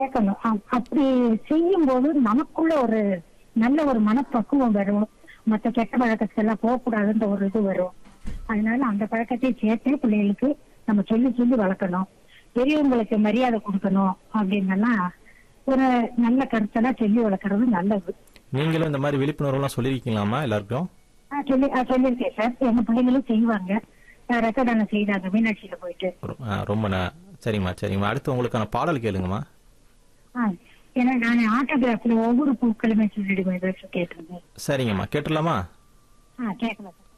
கேட்கணும் அ- அப்படி செய்யும் போது நமக்குள்ள ஒரு நல்ல ஒரு மனப்பக்குவம் வரும் மத்த கெட்ட பழக்கத்துக்கெல்லாம் போகக்கூடாதுன்ற ஒரு இது வரும் அதனால அந்த பழக்கத்தை சேர்த்தே பிள்ளைகளுக்கு நம்ம சொல்லி சொல்லி வளர்க்கணும் பெரியவங்களுக்கு மரியாதை கொடுக்கணும் அப்படின்னெல்லாம் ஒரு நல்ல கருத்தெல்லாம் சொல்லி வளர்க்கறது நல்லது நீங்களும் இந்த மாதிரி விழிப்புணர்வுலாம் சொல்லியிருக்கீங்களாமா எல்லாருக்கும் ஆ, சொல்லி ஆ, சொல்லியிருக்கேன் சார் எங்க பிள்ளைங்களும் செய்வாங்க ரெக்கார்டான செய்தாங்க மீனாட்சியில போயிட்டு ரொ- ஆ, ரொம்ப ந- சரிம்மா சரிம்மா அடுத்து உங்களுக்கான பாடல் கேளுங்கம்மா ஆ, ஏன்னா நான் ஆட்டோகிராஃப்ல ஒவ்வொரு பூக்களுமே சொல்லிடுவேன் கேட்டிருந்தேன் சரிங்கம்மா கேட்டுடலாமா ஆ கேட்கலாம் சார்